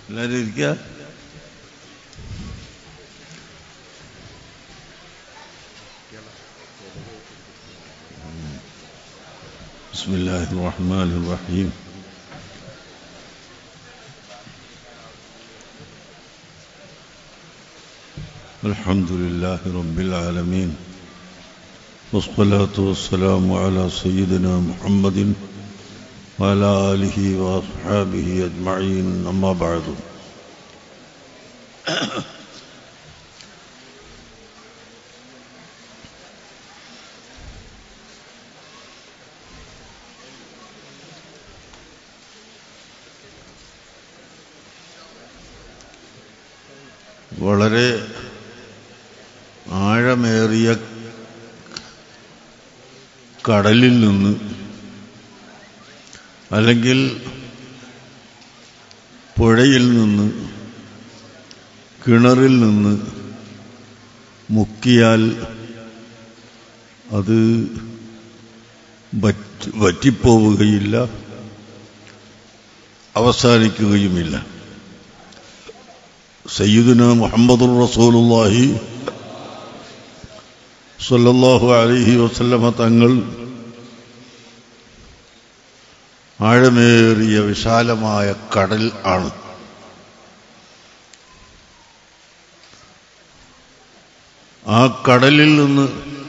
എല്ലാവരും ഇരിക്കുക بسم الله الرحمن الرحيم الحمد لله رب العالمين والصلاة والسلام على سيدنا محمد وعلى آله وأصحابه أجمعين أما بعد വളരെ ആഴമേറിയ കടലിൽ നിന്ന് അല്ലെങ്കിൽ പുഴയിൽ നിന്ന് കിണറിൽ നിന്ന് മുക്കിയാൽ അത് വറ്റി വറ്റിപ്പോവുകയില്ല അവസാനിക്കുകയുമില്ല സയ്യിദുന മുഹമ്മദുർ റസൂലുള്ളാഹി സല്ലല്ലാഹു അലൈഹി വസല്ലമ തങ്ങൾ ആഴമേറിയ വിശാലമായ കടൽ ആണ് ആ കടലിൽ നിന്ന്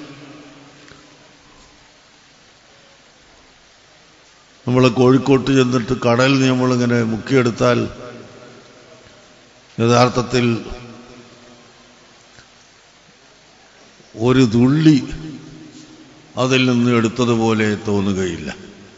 നമ്മൾ കോഴിക്കോട്ട് ചെന്നിട്ട് കടലിൽ നമ്മളിങ്ങനെ മുക്കിയെടുത്താൽ യഥാർത്ഥത്തിൽ ഒരു തുള്ളി അതിൽ നിന്ന് എടുത്തതുപോലെ തോന്നുകയില്ല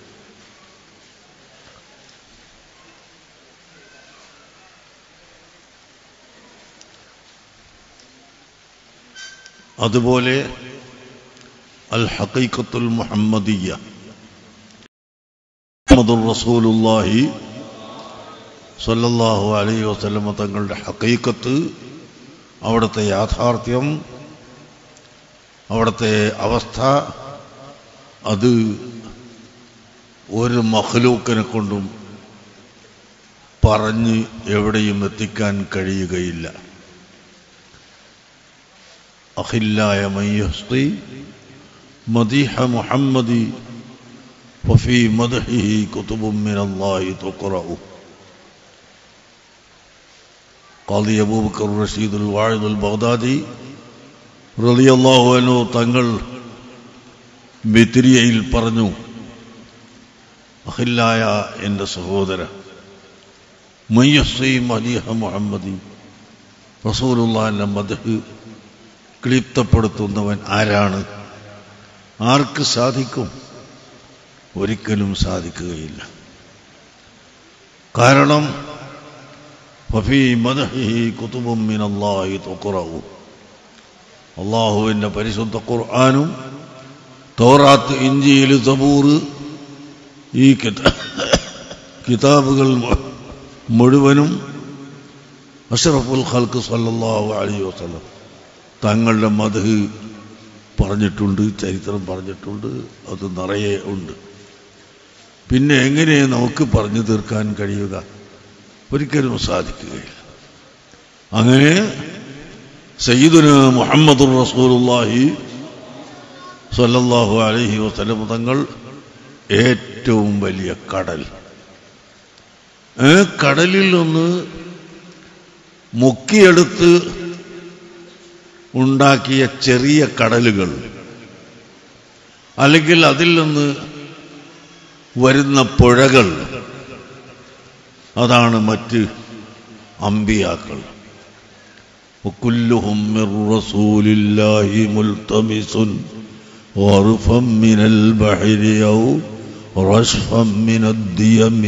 അതുപോലെ അൽ ഹഖീഖത്തുൽ മുഹമ്മദിയ മുഹമ്മദുർ റസൂലുള്ളാഹി സല്ലല്ലാഹു അലൈഹി വസല്ലമ തങ്ങളുടെ ഹക്കീക്കത്ത് അവിടുത്തെ യാഥാർത്ഥ്യം അവിടുത്തെ അവസ്ഥ അത് ഒരു മഹ്ലൂക്കിനെ കൊണ്ടും പറഞ്ഞ് എവിടെയും എത്തിക്കാൻ കഴിയുകയില്ല അഖില്ലായ മയ്യസ്തി മദീഹ മുഹമ്മദി وفي مدحه كتب من الله تقرأ ഖാദി അബൂബക്കർ റഷീദുൽ വാഴിദുൽ ബഗ്ദാദി റളിയല്ലാഹു അൻഹു തങ്ങൾ ബിത്രിയയിൽ പറഞ്ഞു അഖില്ലായ എൻ്റെ സഹോദര മയ്യസി മദീഹ മുഹമ്മദി റസൂലുള്ളാഹിന്റെ മദഹ് ക്ലിപ്തപ്പെടുത്തുന്നവൻ ആരാണ് ആർക്ക് സാധിക്കും ഒരിക്കലും സാധിക്കുകയില്ല കാരണം ഫഫി മദഹിഹി കുതുബും മിനല്ലാഹി തുഖറഉ അള്ളാഹുവിൻ്റെ പരിശുദ്ധ ഖുർആാനും തോറാത്ത് ഇഞ്ചിയിൽ സബൂർ ഈ കിതാബുകൾ മുഴുവനും അഷറഫുൽ ഖൽക്ക് സല്ലല്ലാഹു അലൈഹി വസല്ലം തങ്ങളുടെ മധു പറഞ്ഞിട്ടുണ്ട് ചരിത്രം പറഞ്ഞിട്ടുണ്ട് അത് നിറയെ ഉണ്ട് പിന്നെ എങ്ങനെ നമുക്ക് പറഞ്ഞു തീർക്കാൻ കഴിയുക ഒരിക്കലും സാധിക്കുകയില്ല അങ്ങനെ സയ്യിദുന മുഹമ്മദ് റസൂലുള്ളാഹി സല്ലല്ലാഹു അലൈഹി വസല്ലം തങ്ങൾ ഏറ്റവും വലിയ കടൽ ആ കടലിൽ നിന്ന് മുക്കിയെടുത്ത് ഉണ്ടാക്കിയ ചെറിയ കടലുകൾ അല്ലെങ്കിൽ അതിൽ നിന്ന് വരുന്ന പുഴകൾ അതാണ് മറ്റ് അമ്പിയാക്കൾ وكلهم من رسول الله ملتمس غرفا من البحر أو رشفا من الديم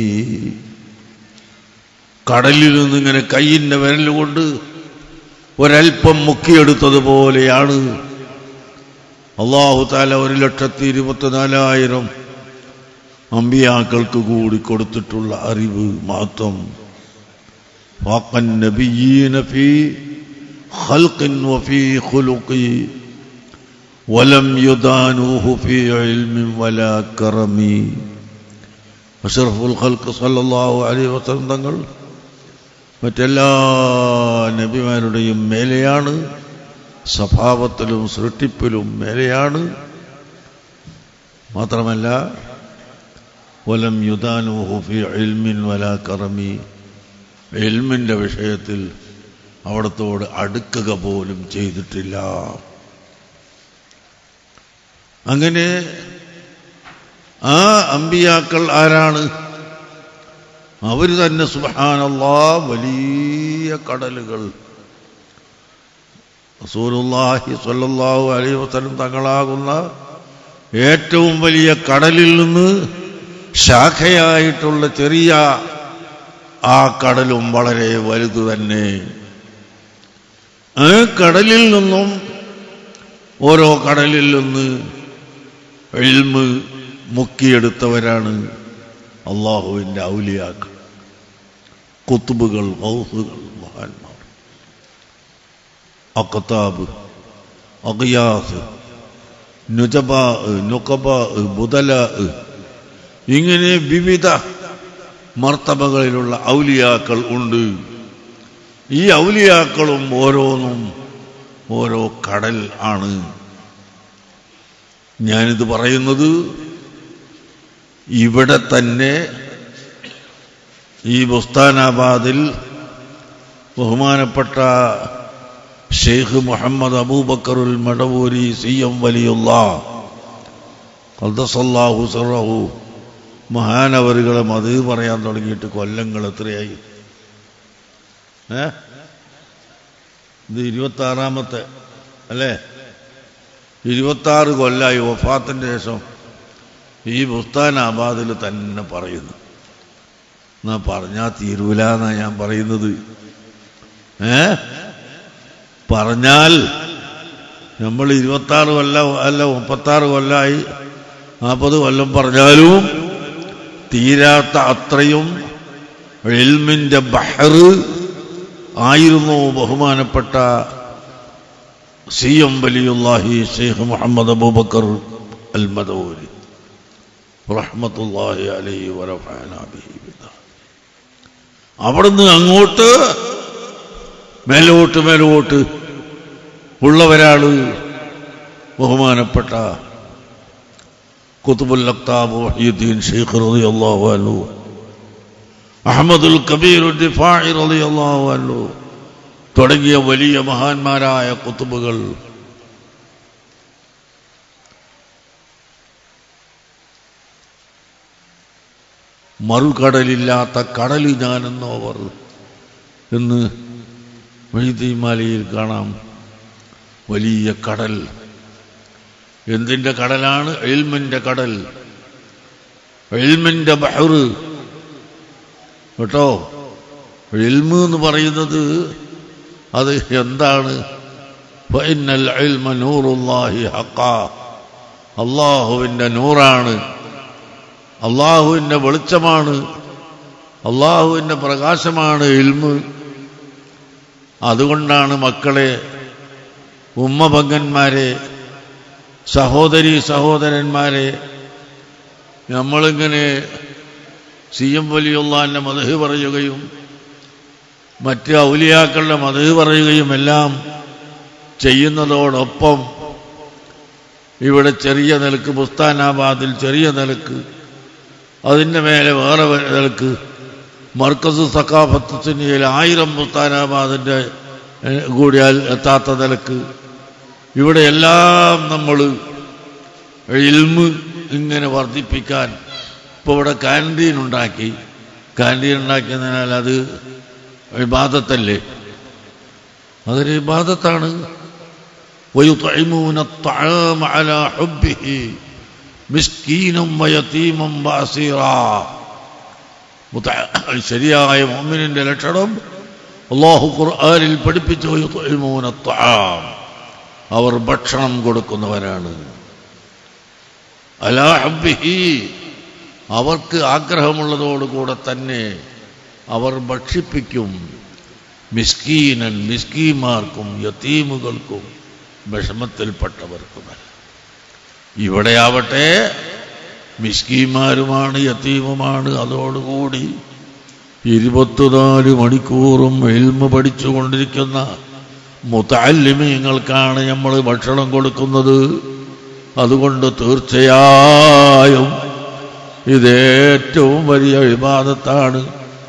കടലിൽ നിന്നിങ്ങനെ കയ്യിൻ്റെ വിരൽ കൊണ്ട് ഒരൽപ്പം മുക്കിയെടുത്തതുപോലെയാണ് അള്ളാഹു താല ഒരു ലക്ഷത്തി ഇരുപത്തിനാലായിരം അമ്പിയാക്കൾക്ക് കൂടി കൊടുത്തിട്ടുള്ള അറിവ് മാത്രം فاق النبيين في خلق وفي خلق ولم يدانوه في علم ولا كرم അഷറഫുൽ ഖൽക്ക് സല്ലല്ലാഹു അലൈഹി വസല്ലം തങ്ങൾ മറ്റെല്ലാ നബിമാരുടെയും മേലെയാണ് സ്വഭാവത്തിലും സൃഷ്ടിപ്പിലും മേലെയാണ് മാത്രമല്ല വലം യുദാനുഹുഫി എൽമിൻ വല കറമി എൽമിൻ്റെ വിഷയത്തിൽ അവിടത്തോട് അടുക്കുക പോലും ചെയ്തിട്ടില്ല അങ്ങനെ ആ അമ്പിയാക്കൾ ആരാണ് അവർ തന്നെ സുബഹാനല്ലാ വലിയ കടലുകൾ റസൂലുള്ളാഹി സ്വല്ലല്ലാഹു അലൈഹി വസല്ലം തങ്ങളാകുന്ന ഏറ്റവും വലിയ കടലിൽ നിന്ന് ശാഖയായിട്ടുള്ള ചെറിയ ആ കടലും വളരെ വലുത് തന്നെ ആ കടലിൽ നിന്നും ഓരോ കടലിൽ നിന്ന് എൽമ് മുക്കിയെടുത്തവരാണ് അള്ളാഹുവിൻ്റെ ഔലിയാക്കൾ കുത്തുബുകൾ ഔസുകൾ മഹാന്മാർ അക്കത്താബ് അഖിയാസ് നുജബ നുക്കബ ബുദല ഇങ്ങനെ വിവിധ മർത്തബകളിലുള്ള ഔലിയാക്കൾ ഉണ്ട് ഈ ഔലിയാക്കളും ഓരോന്നും ഓരോ കടൽ ആണ് ഞാനിത് പറയുന്നത് ഇവിടെ തന്നെ ഈ ബുസ്താനാബാദിൽ ബഹുമാനപ്പെട്ട ഷെയ്ഖ് മുഹമ്മദ് അബൂബക്കറുൽ മടവൂരി സി എം വലിയുള്ള ഖദ്ദസല്ലാഹു സറഹു മഹാനവറുകളെ മത് പറയാൻ തുടങ്ങിയിട്ട് കൊല്ലങ്ങൾ എത്രയായി ഏ ഇത് ഇരുപത്തി ആറാമത്തെ അല്ലേ ഇരുപത്താറ് കൊല്ലായി വഫാത്തിൻ്റെ ശേഷം ഈ ബുസ്താനാബാദിൽ തന്നെ പറയുന്നു എന്നാ പറഞ്ഞാൽ തീരൂല എന്നാ ഞാൻ പറയുന്നത് ഏ പറഞ്ഞാൽ നമ്മൾ ഇരുപത്താറ് കൊല്ലം അല്ല മുപ്പത്താറ് കൊല്ലമായി നാൽപ്പത് കൊല്ലം പറഞ്ഞാലും തീരാത്ത അത്രയും എൽമിൻ്റെ ബഹറ് ആയിരുന്നു ബഹുമാനപ്പെട്ട സി എം വലിയുല്ലാഹി ഷെയ്ഖ് മുഹമ്മദ് അബൂബക്കർ അൽ മദൂരി റഹ്മത്തുല്ലാഹി അലൈഹി വറഫഅന ബിഹി ബിദാ അവിടുന്ന് അങ്ങോട്ട് മേലോട്ട് മേലോട്ട് ഉള്ളവരാണ് ബഹുമാനപ്പെട്ട കുത്തുബുൽ അക്താബ് വഹീദ്ദീൻ ഷെയ്ഖ് റളിയല്ലാഹു അൻഹു അഹമ്മദുൽ കബീർ ദിഫാഇ റളിയല്ലാഹു അൻഹു തുടങ്ങിയ വലിയ മഹാന്മാരായ കുത്തുബുകൾ മറുകടലില്ലാത്ത കടൽ ഞാനെന്നോവർ എന്ന് മൊയ്തീമാലയിൽ കാണാം വലിയ കടൽ എന്തിൻ്റെ കടലാണ് എൽമിൻ്റെ കടൽ എൽമിൻ്റെ ബഹറ് കേട്ടോ എൽമ് എന്ന് പറയുന്നത് അത് എന്താണ് ഫൈനൽ ഇൽമ നൂറുല്ലാഹി ഹക്ക അള്ളാഹുവിൻ്റെ നൂറാണ് അള്ളാഹുവിൻ്റെ വെളിച്ചമാണ് അള്ളാഹുവിൻ്റെ പ്രകാശമാണ് ഇൽമ് അതുകൊണ്ടാണ് മക്കളെ ഉമ്മപങ്കന്മാരെ സഹോദരി സഹോദരന്മാരെ നമ്മളിങ്ങനെ സി എം വലിയുള്ളാൻ്റെ മതഹ് പറയുകയും മറ്റ് ഔലിയാക്കളുടെ മതഹ് പറയുകയും എല്ലാം ചെയ്യുന്നതോടൊപ്പം ഇവിടെ ചെറിയ നിലക്ക് ബുസ്താനാബാദിൽ ചെറിയ നിലക്ക് അതിൻ്റെ മേലെ വേറെ നിലക്ക് മർക്കസ് സക്കാഫത്ത് സുന്നിയിൽ ആയിരം ബുസ്താനാബാദിൻ്റെ കൂടിയാൽ എത്താത്ത നിലക്ക് ഇവിടെ എല്ലാം നമ്മൾ ഇൽമ് ഇങ്ങനെ വർദ്ധിപ്പിക്കാൻ ഇപ്പോൾ ഇവിടെ കാൻറ്റീൻ ഉണ്ടാക്കി കാൻറ്റീൻ ഉണ്ടാക്കിയതിനാൽ അത് ഇബാദത്തല്ലേ അതൊരു ഇബാദത്താണ് ويطعمون الطعام على حبه مسكينا ويتيما واسيرا ശരിയായ മോമിനിന്റെ ലക്ഷണം അള്ളാഹു ഖുർആനിൽ പഠിപ്പിച്ചു യുത്ഇമൂന الطعام അവർ ഭക്ഷണം കൊടുക്കുന്നവരാണ് അലാ ഹബ്ബിഹി അവർക്ക് ആഗ്രഹമുള്ളതോടുകൂടെ തന്നെ അവർ ഭക്ഷിപ്പിക്കും മിസ്കീനൻ മിസ്കീമാർക്കും യത്തീമുകൾക്കും വിഷമത്തിൽപ്പെട്ടവർക്കും ഇവിടെയാവട്ടെ മിസ്കീമാരുമാണ് യത്തീമുമാണ് അതോടുകൂടി ഇരുപത്തിനാല് മണിക്കൂറും എൽമ പഠിച്ചുകൊണ്ടിരിക്കുന്ന മുത്താലിമീങ്ങൾക്കാണ് നമ്മൾ ഭക്ഷണം കൊടുക്കുന്നത് അതുകൊണ്ട് തീർച്ചയായും ഇതേറ്റവും വലിയ വിവാദത്താണ്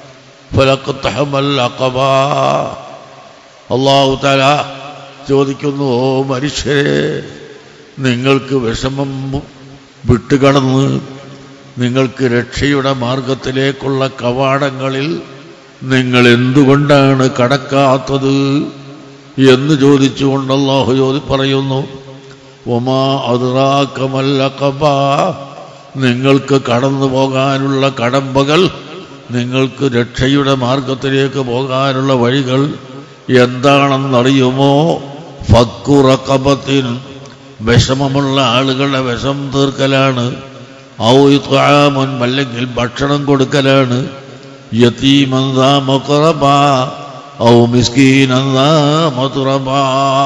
അള്ളാഹു തല ചോദിക്കുന്നു ഓ മനുഷ്യരെ നിങ്ങൾക്ക് വിഷമം വിട്ടുകടന്ന് നിങ്ങൾക്ക് രക്ഷയുടെ മാർഗത്തിലേക്കുള്ള കവാടങ്ങളിൽ നിങ്ങൾ എന്തുകൊണ്ടാണ് കടക്കാത്തത് എന്ന് ചോദിച്ചുകൊണ്ട് അള്ളാഹു ചോദി പറയുന്നു ഒമാ അതുറാക്കമല്ല കബാ നിങ്ങൾക്ക് കടന്നു പോകാനുള്ള കടമ്പകൾ നിങ്ങൾക്ക് രക്ഷയുടെ മാർഗത്തിലേക്ക് പോകാനുള്ള വഴികൾ എന്താണെന്നറിയുമോ ഫക്കുറക്കബത്തിൻ വിഷമമുള്ള ആളുകളുടെ വിഷം തീർക്കലാണ് ഔത്വാമൻ അല്ലെങ്കിൽ ഭക്ഷണം കൊടുക്കലാണ് യത്തീമന്താ മൊക്കറബാ ഔ മിസ്കീനന്താ മതുറബാ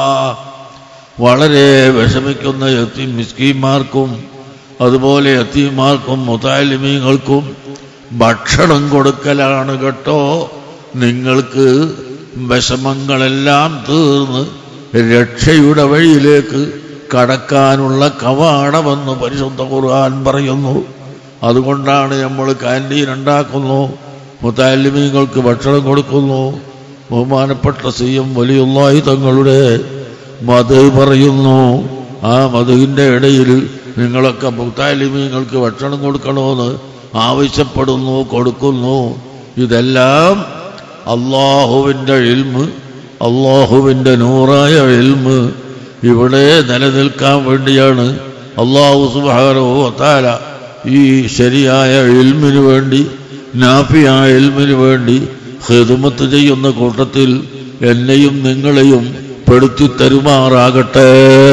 വളരെ വിഷമിക്കുന്ന യത്തീം മിസ്കീന്മാർക്കും അതുപോലെ യത്തീമാർക്കും മുതാലിമീങ്ങൾക്കും ഭക്ഷണം കൊടുക്കലാണ് കേട്ടോ നിങ്ങൾക്ക് വിഷമങ്ങളെല്ലാം തീർന്ന് രക്ഷയുടെ വഴിയിലേക്ക് കടക്കാനുള്ള കവാടമെന്ന് പരിശുദ്ധ ഖുർആൻ പറയുന്നു അതുകൊണ്ടാണ് നമ്മൾ കാൻറ്റീൻ ഉണ്ടാക്കുന്നു മുത്താലിമീങ്ങൾക്ക് ഭക്ഷണം കൊടുക്കുന്നു ബഹുമാനപ്പെട്ട സി എം വലിയുള്ളായി തങ്ങളുടെ മത് പറയുന്നു ആ മധുവിൻ്റെ ഇടയിൽ നിങ്ങളൊക്കെ മുത്താലിമീങ്ങൾക്ക് ഭക്ഷണം കൊടുക്കണമെന്ന് ആവശ്യപ്പെടുന്നു കൊടുക്കുന്നു ഇതെല്ലാം അള്ളാഹുവിൻ്റെ ഇൽമ് അള്ളാഹുവിൻ്റെ നൂറായ ഇൽമ് ഇവിടെ നിലനിൽക്കാൻ വേണ്ടിയാണ് അള്ളാഹു സുബാനോ താല ഈ ശരിയായ ഇൽമിന് വേണ്ടി നാഫിയായ ഇൽമിന് വേണ്ടി ഹിദമത്ത് ചെയ്യുന്ന കൂട്ടത്തിൽ എന്നെയും നിങ്ങളെയും പെടുത്തി തരുമാറാകട്ടെ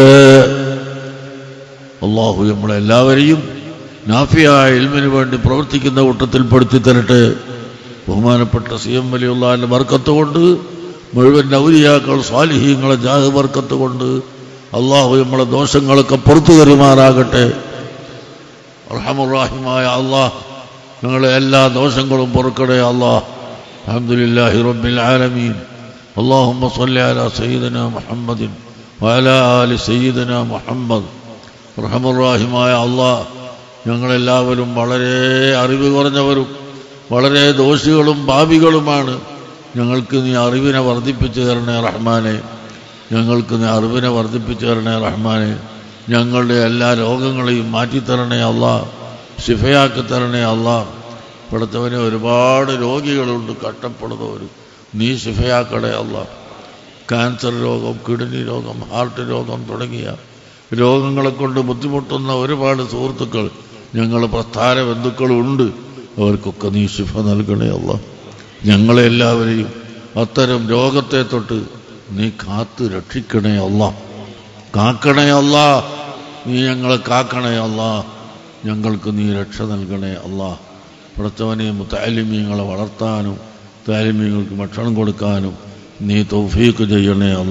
അള്ളാഹു നമ്മളെല്ലാവരെയും നാഫിയായ ഇൽമിന് വേണ്ടി പ്രവർത്തിക്കുന്ന കൂട്ടത്തിൽ പെടുത്തി തരട്ടെ ബഹുമാനപ്പെട്ട സി എം വലിയുള്ളാന്റെ വർക്കത്ത് കൊണ്ട് മുഴുവൻ ഔലിയാക്കൾ സ്വാലിഹീങ്ങളെ ജാഹ് വർക്കത്ത് കൊണ്ട് അള്ളാഹു നമ്മളെ ദോഷങ്ങളൊക്കെ പുറത്തു തരുമാറാകട്ടെ അർഹമുറാഹിമായ അള്ളാഹ് ഞങ്ങളെ എല്ലാ ദോഷങ്ങളും പൊറുക്കണേ അള്ളാഹ് അലഹമുല്ലാഹി റബ്ബിൽ ആലമീൻ اللهم صل على سيدنا محمد وعلى آل سيدنا محمد റഹമുറാഹിമായ അള്ളാഹ് ഞങ്ങളെല്ലാവരും വളരെ അറിവ് കുറഞ്ഞവരും വളരെ ദോഷികളും പാപികളുമാണ് ഞങ്ങൾക്ക് നീ അറിവിനെ വർദ്ധിപ്പിച്ചു തരണേ റഹ്മാനെ ഞങ്ങൾക്ക് നീ അറിവിനെ വർദ്ധിപ്പിച്ചു തരണേ റഹ്മാനെ ഞങ്ങളുടെ എല്ലാ രോഗങ്ങളെയും മാറ്റിത്തരണേ അള്ളാ ശിഫയാക്കി തരണേ അള്ളാ ഇവിടുത്തവന് ഒരുപാട് രോഗികളുണ്ട് കഷ്ടപ്പെടുന്നവർ നീ ശിഫയാക്കണേ അള്ളാ ക്യാൻസർ രോഗം കിഡ്നി രോഗം ഹാർട്ട് രോഗം തുടങ്ങിയ രോഗങ്ങളെ കൊണ്ട് ബുദ്ധിമുട്ടുന്ന ഒരുപാട് സുഹൃത്തുക്കൾ ഞങ്ങൾ പ്രസ്ഥാന ബന്ധുക്കളുണ്ട് അവർക്കൊക്കെ നീ ശിഫ നൽകണേ അല്ല ഞങ്ങളെ എല്ലാവരെയും അത്തരം രോഗത്തെ തൊട്ട് നീ കാത്തു രക്ഷിക്കണേ അല്ല കാക്കണേ അല്ല നീ ഞങ്ങളെ കാക്കണേ അല്ല ഞങ്ങൾക്ക് നീ രക്ഷ നൽകണേ അല്ല പഠിച്ചവനെ താലിമ്യങ്ങളെ വളർത്താനും താലിമ്യങ്ങൾക്ക് ഭക്ഷണം കൊടുക്കാനും നീ തൗഫീക്ക് ചെയ്യണേ അല്ല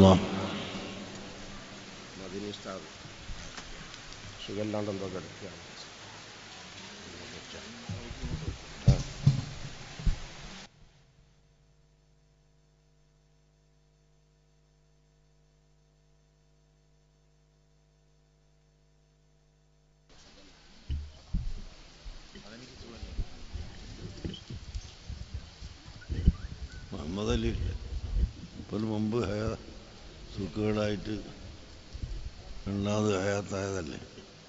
മദീനി ഉസ്താദ് സുഖമില്ലാണ്ട് എന്തോ കിടക്കുകയാണ് മുഹമ്മദ് അലി ഇപ്പോൾ മുമ്പ് ഹയ സുഖേടായിട്ട് രണ്ടാമത് ഹയാത്തായതല്ലേ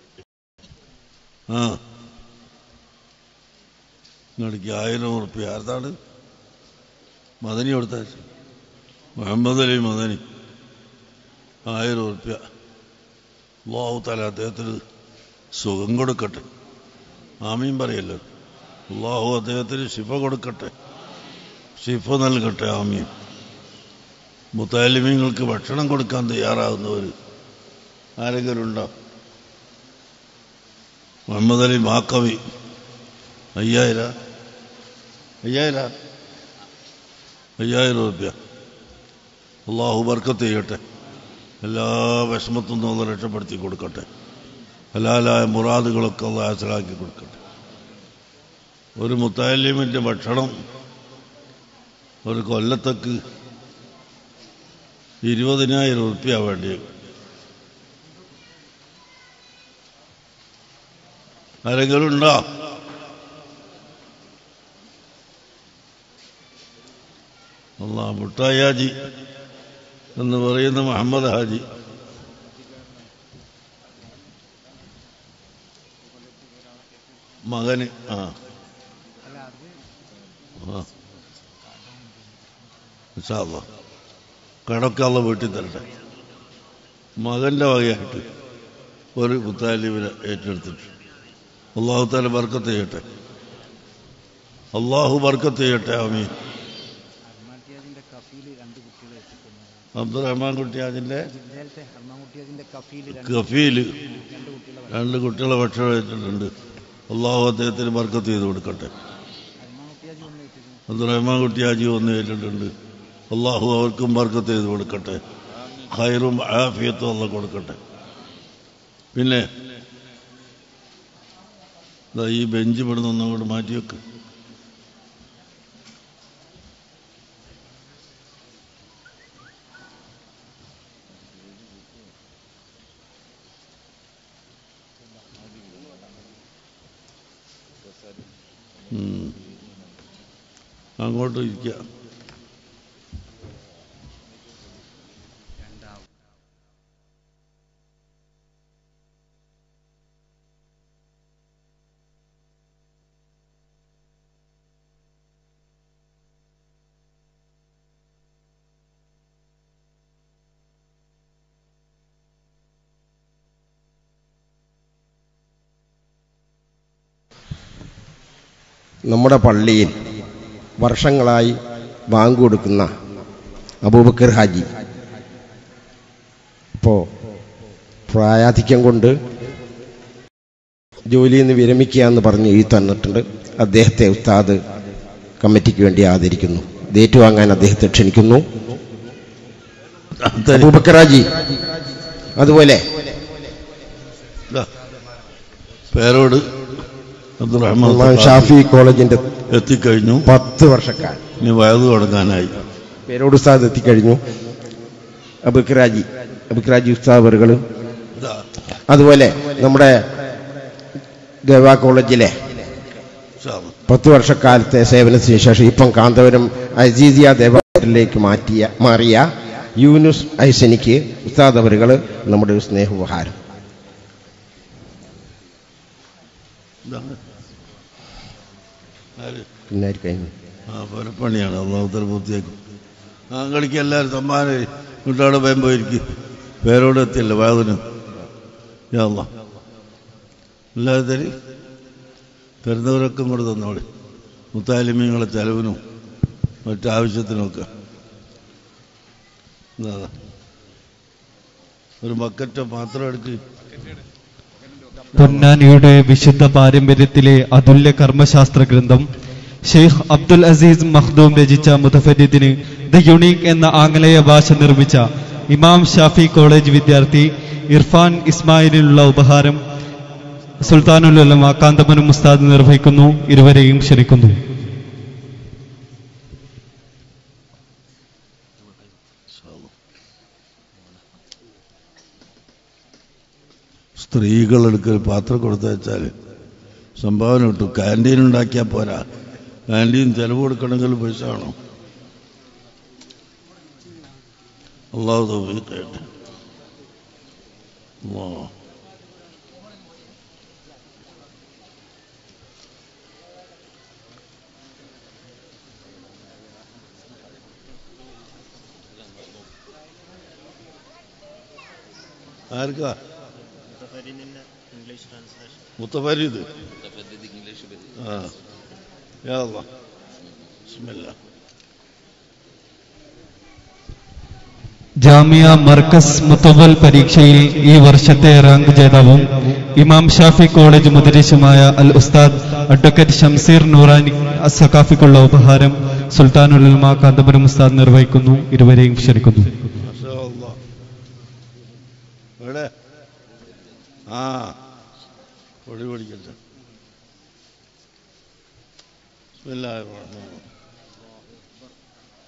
ആ നിങ്ങൾക്ക് ആയിരം ഉറുപ്പ്യ ആർതാണ് മദനി കൊടുത്ത മുഹമ്മദ് അലി മദനി ആയിരം ഉറുപ്പ്യ അള്ളാഹു തല അദ്ദേഹത്തിന് സുഖം കൊടുക്കട്ടെ ആമീൻ പറയല്ലോ അള്ളാഹു അദ്ദേഹത്തിന് ശിഫ കൊടുക്കട്ടെ ശിഫ നൽകട്ടെ ആമീൻ മുത്താലിമീങ്ങൾക്ക് ഭക്ഷണം കൊടുക്കാൻ തയ്യാറാകുന്നവർ ആരെങ്കിലും ഉണ്ടോ മുഹമ്മദ് അലി മാക്കവി അയ്യായിര അയ്യായിര അയ്യായിരം റുപ്യ അള്ളാഹു ബർക്കത്ത് ചെയ്യട്ടെ എല്ലാ വിഷമത്തും നിന്ന് രക്ഷപ്പെടുത്തി കൊടുക്കട്ടെ ഹലാലായ മുറാദുകളൊക്കെ അള്ളാഹ് മനസ്സിലാക്കി കൊടുക്കട്ടെ ഒരു മുത്താലിമിൻ്റെ ഭക്ഷണം ഒരു കൊല്ലത്തേക്ക് ഇരുപതിനായിരം ഉറുപ്പ്യ വേണ്ടി ആരെങ്കിലും ഉണ്ടോ അല്ലാ മുട്ടായി ഹാജി എന്ന് പറയുന്ന മുഹമ്മദ് ഹാജി മകന് ആ ആ ഇൻഷാ അല്ലാ. കടമൊക്കെ അള്ള വീട്ടിൽ തരട്ടെ മകന്റെ വകയായിട്ട് ഒരു മുത്താലിമിനെ ഏറ്റെടുത്തിട്ട് അള്ളാഹു താല ബർക്കത്ത് ചെയ്യട്ടെ അള്ളാഹു ബർക്കത്ത് ചെയ്യട്ടെ ആമീൻ ഹർമാൻകുട്ടിയാജിന്റെ കഫീല് രണ്ട് കുട്ടികളെ എത്തിക്കുന്നു അബ്ദുറഹ്മാൻ കുട്ടിയാജിന്റെ ജില്ലയിലത്തെ ഹർമാൻകുട്ടിയാജിന്റെ കഫീല് രണ്ട് കഫീല് രണ്ട് കുട്ടികളെ രണ്ട് കുട്ടികളെ ഭക്ഷണം വെച്ചിട്ടുണ്ട് അള്ളാഹു അദ്ദേഹത്തിന് ബർക്കത്ത് ചെയ്ത് കൊടുക്കട്ടെ ഹർമാൻകുട്ടിയാജി ഒന്ന് എത്തിക്കുന്നു അബ്ദുറഹ്മാൻ കുട്ടിയാജി ഒന്ന് ഏറ്റിട്ടുണ്ട് അള്ളാഹു അവർക്കും ബർക്കത്ത് ചെയ്ത് കൊടുക്കട്ടെ ഹൈറും ആഫിയത്തും അല്ല കൊടുക്കട്ടെ പിന്നെ ദാ ഈ ബെഞ്ച് ഇവിടുന്ന് ഒന്നും അങ്ങോട്ട് മാറ്റി വെക്ക് ഉം. അങ്ങോട്ട് ഇരിക്കുക നമ്മുടെ പള്ളിയിൽ വർഷങ്ങളായി ബാങ്ക് കൊടുക്കുന്ന അബൂബക്കർ ഹാജി ഇപ്പോൾ പ്രായാധിക്യം കൊണ്ട് ജോലിയിൽ നിന്ന് വിരമിക്കുക എന്ന് പറഞ്ഞ് എഴുതി തന്നിട്ടുണ്ട് അദ്ദേഹത്തെ ഉസ്താദ് കമ്മിറ്റിക്ക് വേണ്ടി ആദരിക്കുന്നു ഇത് ഏറ്റുവാങ്ങാൻ അദ്ദേഹത്തെ ക്ഷണിക്കുന്നു അബൂബക്കർ ഹാജി അതുപോലെ ദാ, പേരോട് അബ്ദുറഹ്മാൻ ഇമാം ഷാഫി കോളേജിന്റെ എത്തിക്കഴിഞ്ഞു പത്ത് വർഷക്കാലം ഇനി വയത് തുടങ്ങാനായി പേരോട് ഉസ്താദ് എത്തിക്കഴിഞ്ഞു അബുക്രാജി അബുക്രാജി ഉസ്താദ് അവറുകൾ ദാ, അതുപോലെ നമ്മുടെ ദേവാ കോളേജിലെ ഇൻഷാ അല്ലാ. പത്ത് വർഷക്കാലത്തെ സേവനത്തിന് ശേഷം ഇപ്പം കാന്തപുരം അസീസിയ ദേവാലയത്തിലേക്ക് മാറ്റിയ മാറിയ യൂനുസ് ഐസനിക്ക് ഉസ്താദ് അവറുകൾ നമ്മുടെ ഒരു സ്നേഹോപഹാരം ഇതാണ്. ആര്? പിന്നെ കഴിഞ്ഞു ആ പുരപ്പണിയാണ് അള്ളാഹുത്തല പൂർത്തിയാക്കും ആ കളിക്ക് എല്ലാവരും സമ്മാനം വീട്ടവിടെ ഭയം പോയിരിക്കും പേരോട് എത്തിയല്ല വാതിന് യാള്ള എല്ലാവരും തരി തരുന്നവരൊക്കെ ഇങ്ങോട്ട് തന്നോളി മുത്താലിമീങ്ങളെ ചെലവിനും മറ്റാവശ്യത്തിനുമൊക്കെ ഇതാ, ഇതാ. ഒരു ബക്കറ്റോ പാത്രം എടുക്ക് പൊന്നാനിയുടെ വിശുദ്ധ പാരമ്പര്യത്തിലെ അതുല്യ കർമ്മശാസ്ത്ര ഗ്രന്ഥം ഷെയ്ഖ് അബ്ദുൽ അസീസ് മഖ്ദൂം രചിച്ച മുതഫരിദിന് ദ യുണീക്ക് എന്ന ആംഗലേയ ഭാഷ നിർമ്മിച്ച ഇമാം ഷാഫി കോളേജ് വിദ്യാർത്ഥി ഇർഫാൻ ഇസ്മായിലിനുള്ള ഉപഹാരം സുൽത്താനുൽ ഉലമ കാന്തമനം മുസ്താദ് നിർവഹിക്കുന്നു ഇരുവരെയും ക്ഷണിക്കുന്നു സ്ത്രീകളെടുക്കൽ പാത്രം കൊടുത്തു വെച്ചാൽ സംഭാവന കിട്ടും ക്യാൻറ്റീൻ ഉണ്ടാക്കിയാൽ പോരാ ക്യാൻറ്റീൻ ചെലവ് കൊടുക്കണമെങ്കിൽ പൈസ വേണം അള്ളാഹു തൗഫീഖ് അല്ലാഹ് ആർക്കാ മുത്തഫരീദ് ആ യാ അല്ലാഹ് ബിസ്മില്ലാ ജാമിയ മർക്കസ് മുത്തവൽ പരീക്ഷയിൽ ഈ വർഷത്തെ റാങ്ക് ജേതാവും ഇമാം ഷാഫി കോളേജ് മുദരിസുമായ അൽ ഉസ്താദ് അഡ്വക്കേറ്റ് ഷംസീർ നൂറാനി സക്കാഫിക്കുള്ള ഉപഹാരം സുൽത്താനുൽ ഉലമ കാന്തപുരം ഉസ്താദ് നിർവഹിക്കുന്നു ഇരുവരെയും ക്ഷണിക്കുന്നു മാഷാ അല്ലാഹ്. എവിടെ ആ പൊടി പൊടിക്കട്ടെ ബിസ്മില്ലാഹിർ റഹ്മാനിർ റഹീം.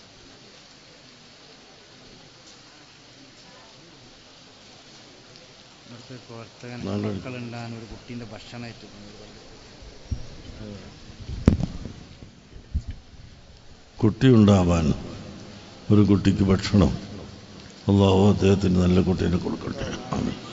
ഒരു പ്രവർത്തകൻ നല്ല- മക്കളുണ്ടാകാൻ ഒരു കുട്ടീൻ്റെ ഭക്ഷണമായിട്ട് കുട്ടി ഉണ്ടാവാൻ ഒരു കുട്ടിക്ക് ഭക്ഷണം അള്ളാഹു അദ്ദേഹത്തിന് നല്ല കുട്ടീനെ കൊടുക്കട്ടെ ആമീൻ